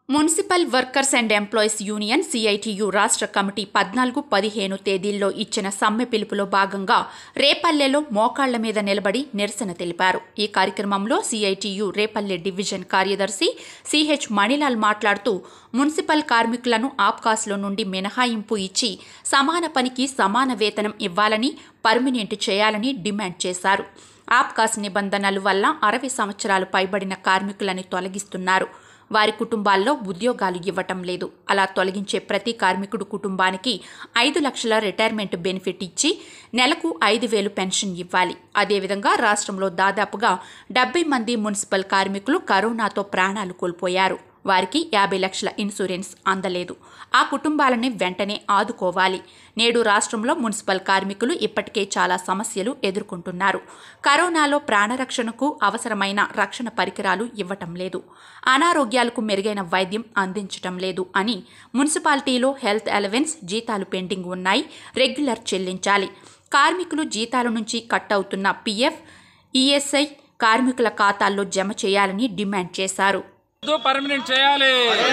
municipal workers and employees union CITU రాష్ట్ర committee పద్నాలుగు పదిహేను తేదీల్లో ఇచ్చిన సమ్మె పిలుపులో భాగంగా రేపల్లెలో మోకాళ్ల మీద నిలబడి నిరసన తెలిపారు ఈ కార్యక్రమంలో సిఐటియు రేపల్లె డివిజన్ కార్యదర్శి సిహెచ్ మణిలాల్ మాట్లాడుతూ మున్సిపల్ కార్మికులను ఆప్కాస్లో నుండి మినహాయింపు ఇచ్చి సమాన పనికి సమాన వేతనం ఇవ్వాలని పర్మినెంట్ చేయాలని డిమాండ్ చేశారు ఆప్కాస్ నిబంధనల వల్ల అరవై సంవత్సరాలు పైబడిన కార్మికులని తొలగిస్తున్నారు వారి కుటుంబాల్లో ఉద్యోగాలు ఇవ్వటం లేదు అలా తొలగించే ప్రతి కార్మికుడు కుటుంబానికి ఐదు లక్షల రిటైర్మెంట్ బెనిఫిట్ ఇచ్చి నెలకు ఐదు వేలు పెన్షన్ ఇవ్వాలి అదేవిధంగా రాష్ట్రంలో దాదాపుగా డెబ్బై మంది మున్సిపల్ కార్మికులు కరోనాతో ప్రాణాలు కోల్పోయారు వారికి యాభై లక్షల ఇన్సూరెన్స్ అందలేదు ఆ కుటుంబాలని వెంటనే ఆదుకోవాలి నేడు రాష్ట్రంలో మున్సిపల్ కార్మికులు ఇప్పటికే చాలా సమస్యలు ఎదుర్కొంటున్నారు కరోనాలో ప్రాణరక్షణకు అవసరమైన రక్షణ పరికరాలు ఇవ్వటం లేదు అనారోగ్యాలకు మెరుగైన వైద్యం అందించటం లేదు అని మున్సిపాలిటీలో హెల్త్ అలవెన్స్ జీతాలు పెండింగ్ ఉన్నాయి రెగ్యులర్ చెల్లించాలి కార్మికులు జీతాల నుంచి కట్ అవుతున్న పీఎఫ్ ఈఎస్ఐ కార్మికుల ఖాతాల్లో జమ చేయాలని డిమాండ్ చేశారు పర్మనెంట్ చేయాలి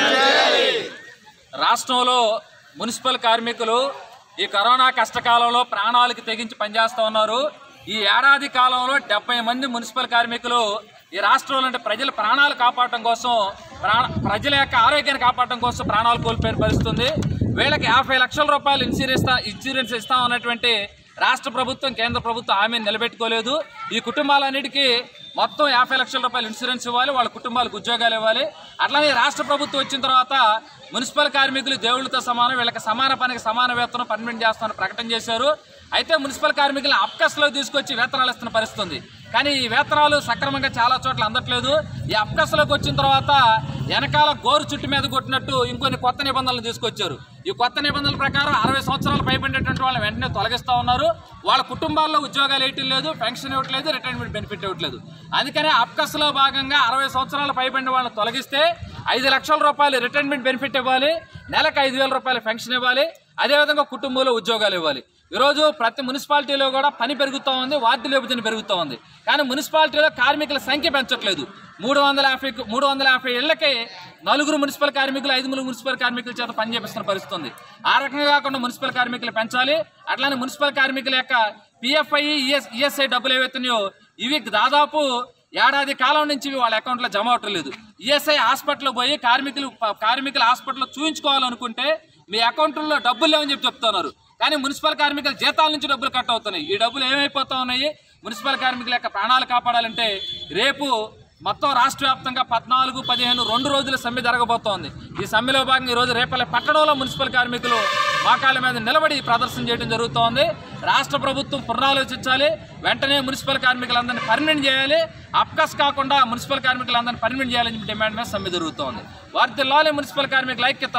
రాష్ట్రంలో మున్సిపల్ కార్మికులు ఈ కరోనా కష్టకాలంలో ప్రాణాలకు తెగించి పనిచేస్తూ ఉన్నారు ఈ ఏడాది కాలంలో డెబ్బై మంది మున్సిపల్ కార్మికులు ఈ రాష్ట్రంలో అంటే ప్రజల ప్రాణాలు కాపాడటం కోసం ప్రాణ ప్రజల యొక్క ఆరోగ్యాన్ని కాపాడటం కోసం ప్రాణాలు కోల్పోయిన పరిస్థితి ఉంది వీళ్ళకి యాభై లక్షల రూపాయలు ఇన్సూరెన్స్ ఇన్సూరెన్స్ ఇస్తాం అన్నటువంటి రాష్ట్ర ప్రభుత్వం కేంద్ర ప్రభుత్వం హామీని నిలబెట్టుకోలేదు ఈ కుటుంబాలన్నిటికీ మొత్తం యాభై లక్షల రూపాయలు ఇన్సూరెన్స్ ఇవ్వాలి వాళ్ళ కుటుంబాలకు ఉద్యోగాలు ఇవ్వాలి అట్లానే రాష్ట్ర ప్రభుత్వం వచ్చిన తర్వాత మున్సిపల్ కార్మికులు దేవుళ్ళతో సమానం వీళ్ళకి సమాన పనికి సమాన వేతనం పర్మిట్ చేస్తామని ప్రకటన చేశారు అయితే మున్సిపల్ కార్మికులను అప్కస్లో తీసుకొచ్చి వేతనాలు ఇస్తున్న పరిస్థితి ఉంది కానీ ఈ వేతనాలు సక్రమంగా చాలా చోట్ల అందట్లేదు ఈ అప్కస్లోకి వచ్చిన తర్వాత వెనకాల గోరు చుట్టు మీద కొట్టినట్టు ఇంకొన్ని కొత్త నిబంధనలు తీసుకొచ్చారు ఈ కొత్త నిబంధనల ప్రకారం అరవై సంవత్సరాలు పైబడినటువంటి వాళ్ళని వెంటనే తొలగిస్తూ ఉన్నారు వాళ్ళ కుటుంబాల్లో ఉద్యోగాలు వేయటం లేదు పెన్షన్ ఇవ్వట్లేదు రిటైర్మెంట్ బెనిఫిట్ ఇవ్వట్లేదు అందుకనే అప్కస్లో భాగంగా అరవై సంవత్సరాలు పైబడిన వాళ్ళని తొలగిస్తే ఐదు లక్షల రూపాయలు రిటైర్మెంట్ బెనిఫిట్ ఇవ్వాలి నెలకు ఐదు వేల రూపాయల పెన్షన్ ఇవ్వాలి అదేవిధంగా కుటుంబంలో ఉద్యోగాలు ఇవ్వాలి ఈరోజు ప్రతి మున్సిపాలిటీలో కూడా పని పెరుగుతూ ఉంది వార్డు విభజన పెరుగుతూ ఉంది కానీ మున్సిపాలిటీలో కార్మికుల సంఖ్య పెంచట్లేదు మూడు వందల యాభై మూడు వందల యాభై ఏళ్లకే నలుగురు మున్సిపల్ కార్మికులు ఐదు మున్సిపల్ కార్మికుల చేత పనిచేపిస్తున్న పరిస్థితి ఉంది ఆ రకంగా కాకుండా మున్సిపల్ కార్మికులు పెంచాలి అట్లానే మున్సిపల్ కార్మికుల యొక్క పిఎఫ్ఐ ఈఎస్ ఈఎస్ఐ డబ్బులు ఏవైతున్నాయో ఇవి దాదాపు ఏడాది కాలం నుంచి ఇవి వాళ్ళ అకౌంట్లో జమ అవటం లేదు ఈఎస్ఐ హాస్పిటల్లో పోయి కార్మికులు కార్మికులు హాస్పిటల్లో చూయించుకోవాలనుకుంటే మీ అకౌంట్లో డబ్బులు లేవని చెప్పి చెప్తున్నారు కానీ మున్సిపల్ కార్మికుల జీతాల నుంచి డబ్బులు కట్ అవుతున్నాయి ఈ డబ్బులు ఏమైపోతా ఉన్నాయి మున్సిపల్ కార్మికుల యొక్క ప్రాణాలు కాపాడాలంటే రేపు మొత్తం రాష్ట్ర వ్యాప్తంగా పద్నాలుగు పదిహేను రెండు రోజుల సమ్మె జరగబోతోంది ఈ సమ్మెలో భాగంగా ఈరోజు రేపల్లె పట్టణంలో మున్సిపల్ కార్మికులు మోకాళ్ళ మీద నిలబడి ప్రదర్శన చేయడం జరుగుతోంది రాష్ట్ర ప్రభుత్వం పునరాలోచించాలి వెంటనే మున్సిపల్ కార్మికులందరినీ పర్మనెంట్ చేయాలి అప్కస్ కాకుండా మున్సిపల్ కార్మికులందరినీ పర్మనెంట్ చేయాలని డిమాండ్ మీద సమ్మె జరుగుతోంది వార్తిల్లాలి మున్సిపల్ కార్మికుల ఐక్యత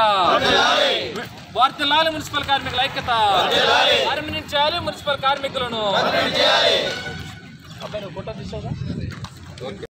వార్తిల్లాలి మున్సిపల్ కార్మికుల ఐక్యత పర్మనెంట్ చేయాలి మున్సిపల్ కార్మికులను అబ్బాయి నువ్వు ఫోటో తీసావుగా